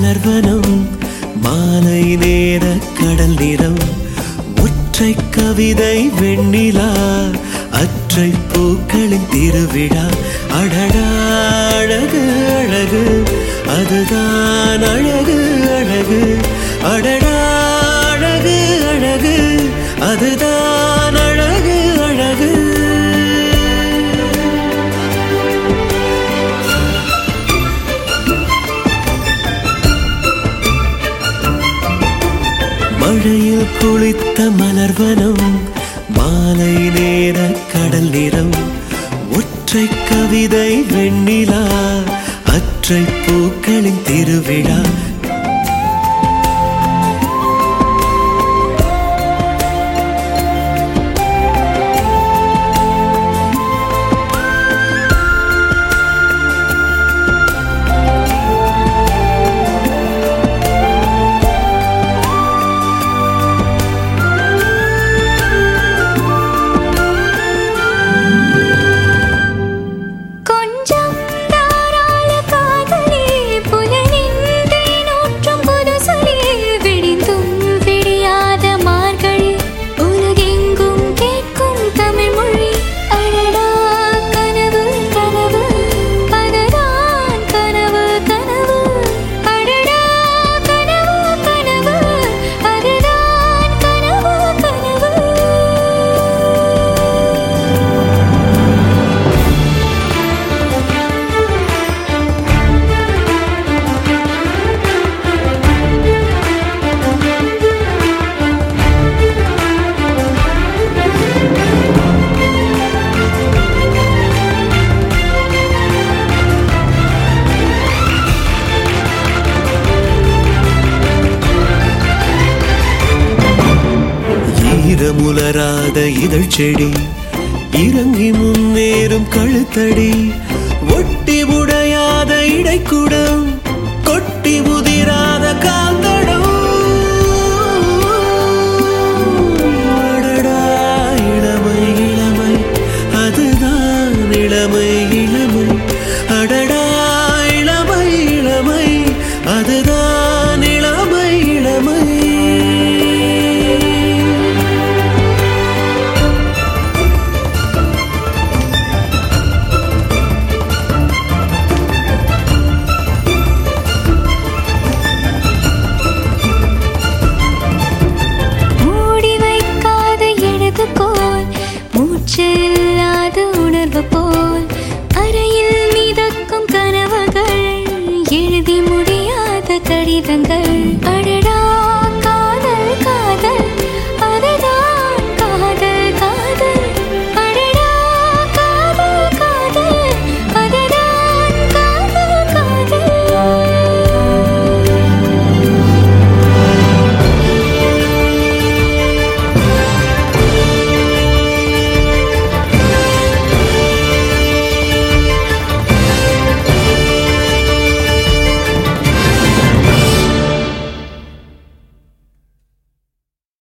மலர்வனம் மாலை நேர கடல் நிறம் ஒற்றை கவிதை வெண்ணிலா அற்றை பூக்களின் திருவிழா அடடா அழகு அழகு அதுதான் அழகு அழகு அடடா அழகு அழகு அதுதான் அழகு அழகு மழையில் குளித்த மலர்வனம் மாலை நேர கடல் நிறம் ஒற்றை கவிதை வெண்ணிலா அற்றை பூக்களின் திருவிழா கொஞ்சம் தாராள காதலே புலனின்றி நூற்றும் புதுசொலே விடிந்தும் விடியாத மார்கழி உலகெங்கும் கேட்கும் தமிழ் மொழி அடடா கனவு கனவு அதுதான் கனவு கனவு அடடா கனவு கனவு அதுதான் கனவு கனவு ஈரமுலராத இதழ் செடி இறங்கி முன்னேறும் கழுத்தடி ஒட்டி உடையாத இடைக்குடம் கொட்டி உதிராத காந்தடம் அடடா, இளமை இளமை அதுதான் இளமை இளமை அடடா இளமை இளமை அதுதான் இளமை இளமை மூடி வைக்காத எழுது போல் மூச்சு இல்லாத உணர்வு போல் அறையில் மிதக்கும் கனவுகள் எழுதி முடியாத கடிதங்கள்